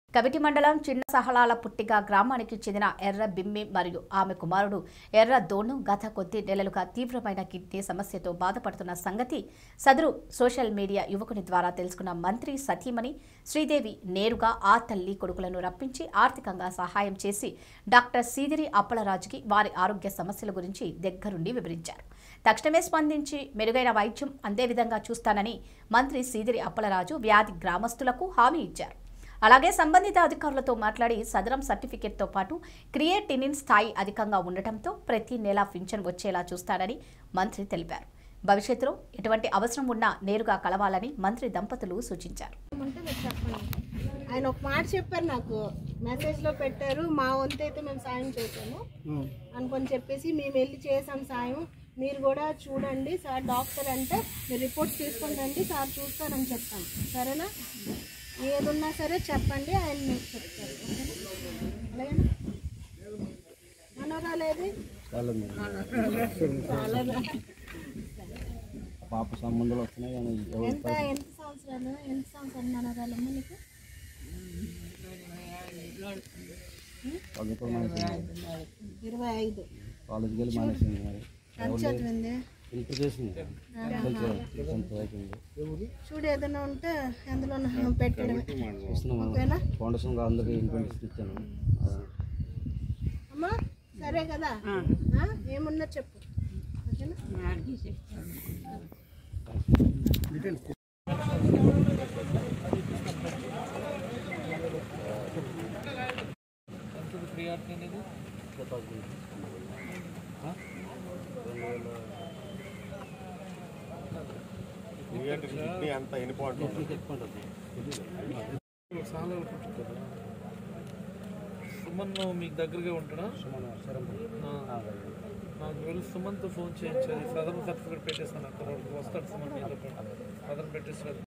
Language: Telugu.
కవిటి మండలం చిన్న సహలాల పుట్టిగా గ్రామానికి చెందిన ఎర్ర బిమ్మి మరియు ఆమె కుమారుడు ఎర్ర దోను గత కొద్ది నెలలుగా తీవ్రమైన కిడ్నీ సమస్యతో బాధపడుతున్న సంగతి సదరు సోషల్ మీడియా యువకుని ద్వారా తెలుసుకున్న మంత్రి సతీమణి శ్రీదేవి నేరుగా ఆ తల్లి కొడుకులను రప్పించి ఆర్థికంగా సహాయం చేసి డాక్టర్ సీదిరి అప్పలరాజుకి వారి ఆరోగ్య సమస్యల గురించి దగ్గరుండి వివరించారు తక్షణమే స్పందించి మెరుగైన వైద్యం అందే విధంగా చూస్తానని మంత్రి సీదిరి అప్పలరాజు వ్యాధి గ్రామస్తులకు హామీ ఇచ్చారు అలాగే సంబంధిత అధికారులతో మాట్లాడి సదరం సర్టిఫికేట్తో పాటు క్రియేటినిన్ స్థాయి అధికంగా ఉండటంతో ప్రతి నెల పింఛన్ వచ్చేలా చూస్తాడని మంత్రి తెలిపారు భవిష్యత్తులో ఎటువంటి అవసరం ఉన్నా నేరుగా కలవాలని మంత్రి దంపతులు సూచించారు అంటే మీరు చెప్పండి ఆయన ఒక మాట చెప్పారు నాకు మెసేజ్లో పెట్టారు మా వంతు అయితే మేము సాయం చేసాము అనుకొని చెప్పేసి మేము వెళ్ళి చేసాం సాయం మీరు కూడా చూడండి సార్ డాక్టర్ అంటే మీరు రిపోర్ట్స్ తీసుకొని రండి సార్ చూస్తారని చెప్తాం సరేనా ఏదున్నా సరే చెప్పండి ఆయన మీకు చెప్తారు ఓకేనా? అలాగేనా మనోరాలు ఏది చాలా పాప సంబంధాలు వస్తున్నాయి కానీ ఎవరు ఎంత ఎంత సంవత్సరాలు ఎంత సంవత్సరాలు మనోరాలమ్మ నీకు చదువుకోవడం మానేసింది ఇరవై ఐదు కాలేజీకి వెళ్ళి మానేసింది మరి ఎంత చదివింది ఇంటర్ చేసింది టెన్త్ అయిపోయింది చూడు ఏదైనా ఉంటే అందులో పెట్టడమే ఇస్తున్నాం ఓకేనా ఫౌండేషన్ అందరికీ ఇన్ఫెంటిస్ ఇచ్చాను అమ్మా సరే కదా ఆ? ఏమున్నా చెప్పు ఓకేనా సుమన్ మీకు దగ్గరగా ఉంటాడా ఆ. నాకు వెళ్ళి సుమన్తో ఫోన్ చేయించాలి సదరన్ సర్టిఫికేట్ పెట్టేస్తాను అక్కడ వస్తాడు సుమన్ మీతో పాటు సదరన్ పెట్టేస్తాడు